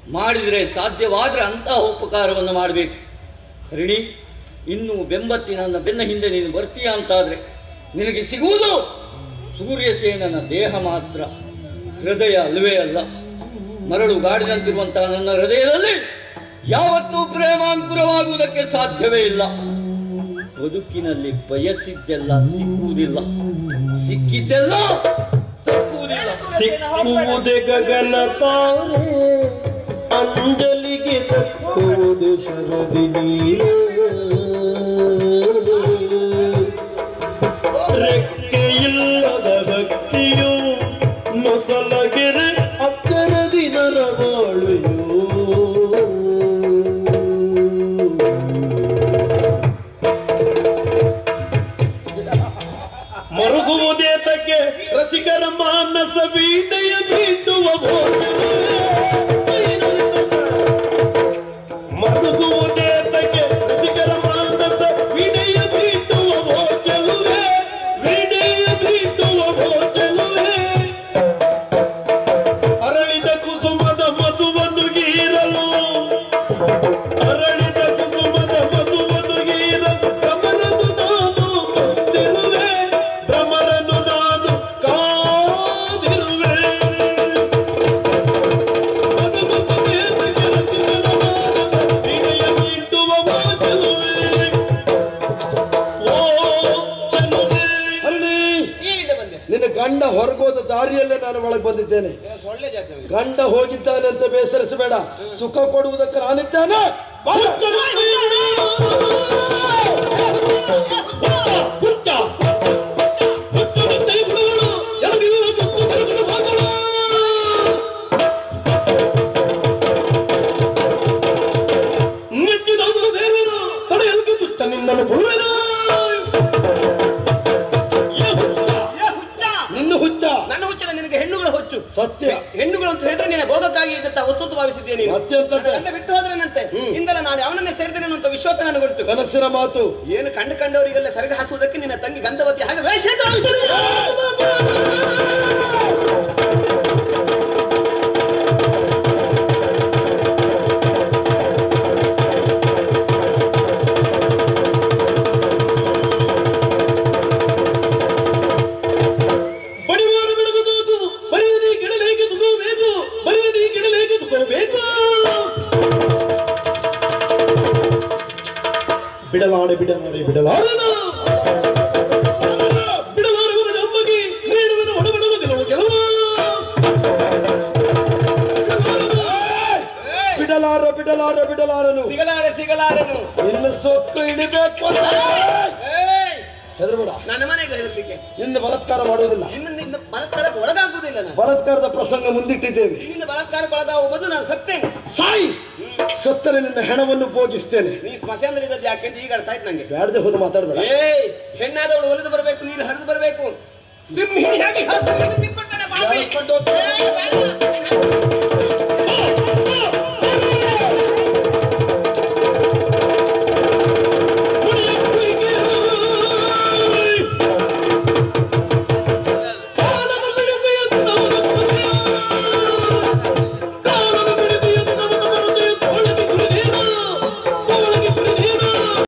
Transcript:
ಮಾಡಿದರೆ ಸಾಧ್ಯವಾದರೆ ಅಂತಹ ಉಪಕಾರವನ್ನು ಮಾಡಬೇಕು ಹರಿಣಿ ಇನ್ನು ಬೆಂಬತ್ತಿ ನನ್ನ ಬೆನ್ನ ಹಿಂದೆ ನೀನು ಬರ್ತೀಯ ಅಂತಾದ್ರೆ ನಿನಗೆ ಸಿಗುವುದು ಸೂರ್ಯಸೇನನ ದೇಹ ಮಾತ್ರ ಹೃದಯ ಅಲ್ವೇ ಅಲ್ಲ ಮರಳು ಗಾಡಿನಂತಿರುವಂತಹ ನನ್ನ ಹೃದಯದಲ್ಲಿ ಯಾವತ್ತೂ ಪ್ರೇಮಾಂಕುರವಾಗುವುದಕ್ಕೆ ಸಾಧ್ಯವೇ ಇಲ್ಲ ಬದುಕಿನಲ್ಲಿ ಬಯಸಿದ್ದೆಲ್ಲ ಸಿಕ್ಕುವುದಿಲ್ಲ ಸಿಕ್ಕಿದ್ದೆಲ್ಲ ಸಿಕ್ಕುವುದಿಲ್ಲ ಸಿಕ್ಕುವುದೇ ಗಗನ ತಾರೆ ಅಂಜಲಿಗೆ ತಕ್ಕುವುದು ಶರದಿ ನೀರು ರೆಕ್ಕೆಯಿಲ್ಲದ ಭಕ್ತಿಯು ನೊಸಲಗೆರೆ ಅಕ್ಕರದಿ ನರವಾಳುಯೋ ಮರುಗುವುದೇ ತಕ್ಕೆ ರಸಿಕರ ಮಾನಸ ವೀಣೆಯ ಬೀಸುವ ಭೋಜನವೇ. ಮರುಗುವುದೇ ತಕ್ಕೆ ರಸಿಕರ ಮಾನಸ ವೀಣೆಯ ಬೀಸುವ ಭೋಜನವೇ. ವೀಣೆಯ ಬೀಸುವ ಭೋಜನವೇ. ಅರಳಿದ ಕುಸುಮದ ಮಧುವನ್ನು ಗೀರಲು ಅರಳಿದ ಕುಸುಮದ ಮಧುವನ್ನು ಗೀರಲು ಕಮಲನು ನಾನು ಬಂದಿರುವೆ ಭ್ರಮರನು ನಾನು ಕಾದಿರುವೆ ಮಧುಮುಖವೇ ತೆಗೆದುಕೊಂಡು ನಾನು ವೀಣೆಯ ಮೀಟುವ ವಾಚಲುವೆ. ಓ ಚೆಲುವೆ. ಹರಿಣಿ ಈಗಿಂದ ಬಂದೆ ನಿನ್ನ ಗಂಡ ಹೊರಗೋದ ದಾರಿಯಲ್ಲೇ ನಾನು ಒಳಗೆ ಬಂದಿದ್ದೇನೆ ನೀವು ಸೊಳ್ಳೆ ಜಾತಿ ಅವ್ರಿಗೆ. ಗಂಡ ಹೋಗಿದ್ದಾನೆ ಅಂತ ಬೇಸರಿಸಬೇಡ ಸುಖ ಕೊಡುವುದಕ್ಕೆ ನಾನಿದ್ದಾನೆ ಬಾ. ಹುಚ್ಚ ಹುಚ್ಚನ ದೈವಗಳು ಎಲಗಿರುವ ತುಕ್ಕು ಬೆಳಗಿನ ಮಗಳು. ಮೆಚ್ಚಿದವನು ದೇವರು ತಡೆಯಲಿಕ್ಕೆ ತುಚ್ಚ ನಿನ್ನನ್ನು ಕೊಡುವೆನು ಏ ಹುಚ್ಚ, ಏ ಹುಚ್ಚ! ನಿನ್ನ ಹುಚ್ಚ ನನ್ನ ಹುಚ್ಚನ ನಿನಗೆ ಹೆಣ್ಣುಗಳ ಹುಚ್ಚು ಸತ್ಯ ಹೆಣ್ಣುಗಳು ಅಂತ ಹೇಳಿದ್ರೆ ನೀನೆ ಭೋಗಕ್ಕಾಗಿ ಇದ್ದಂತ ವಸ್ತುತ್ವ ಭಾವಿಸಿದ್ದೇನೆ ನೀನು. ಮತ್ತೆಂತದ್ದು? ನನ್ನ ಗಂಡ ಬಿಟ್ಟು ಹೋದ್ರೇನಂತೆ ಇಂದಲ ನಾನು ಅವನನ್ನೇ ಸೇರಿದ್ದೇನೆ ಅಂತ ವಿಶ್ವಾಸ ನನಗುಂಟು ಕನಸಿನ ಮಾತು ಏನು ಕಂಡು ಕಂಡವರಿಗೆಲ್ಲ ಸರಗ ಹಾಸುವುದಕ್ಕೆ ನಿನ್ನ ತಂಗಿ ಗಂಧವತಿ ಹಾಗೆ ವೇಷ ಬಡಿವಾರ ಬಿಡುವುದು ಬರಿವನಿ ಗಿಡಲೇಕೆ ತಗೋಬೇಕು ಬರಿವನಿ ಗಿಡಲೇಕೆ ತಗೋಬೇಕು ಬಿಡಲಾರೆ ಬಿಡಲಾರೆ ಬಿಡಲಾರನ ಬಿಡಲಾರವನ ನಮ್ಮಗೆ ನೀಡುವನ ಒಡಬಡುವ ಗೆಲುವು ಗೆಲುವು ಬಿಡಲಾರ ಬಿಡಲಾರ ಬಿಡಲಾರನು ಸಿಗಲಾರೆ ಸಿಗಲಾರನು ನಿನ್ನ ಸೊಕ್ಕು ಹಿಡಿಬೇಕು ಏಯ್! ಹೆದರ್ಬೇಡ ನನ್ನ ಮನೆಗೆ ಹೆದರ್ಲಿಕ್ಕೆ ನಿನ್ನ ಬಲಾತ್ಕಾರ ಮಾಡುವುದಿಲ್ಲ ಇನ್ನು ನಿನ್ನ ಬಲಾತ್ಕಾರಕ್ಕೆ ಒಳಗಾಗುವುದಿಲ್ಲ ನಾನು ಬಲಾತ್ಕಾರದ ಪ್ರಸಂಗ ಮುಂದಿಟ್ಟಿದ್ದೇವೆ ನಿನ್ನ ಬಲಾತ್ಕಾರಕ್ಕೆ ಒಳಗಾಗುವ ಬದಲು ನಾನು ಸತ್ತೇನೆ ಸಾಯಿ ಸತ್ತರೆ ನಿನ್ನ ಹೆಣವನ್ನು ಭೋಗಿಸ್ತೇನೆ ನೀ ಸ್ಮಶಾನದಲ್ಲಿ ಇದ್ದದ್ದು ಯಾಕೆ ಅಂತ ಈಗ ಅರ್ಥ ಆಯ್ತು ನಂಗೆ ಬ್ಯಾಡದೆ ಹೋದ ಮಾತಾಡಬೇಡ ಏಯ್ ಹೆಣ್ಣಾದವಳು ಒಲಿದು ಬರಬೇಕು ನೀನು ಹರಿದು ಬರಬೇಕು ಸಿಂಹಿಣಿಯಾಗಿ ಹಾಸು, ಇದು ತಿಪ್ಪಟ್ಟನ ಬಾವಿ. ಏಯ್, ಬೇಡ.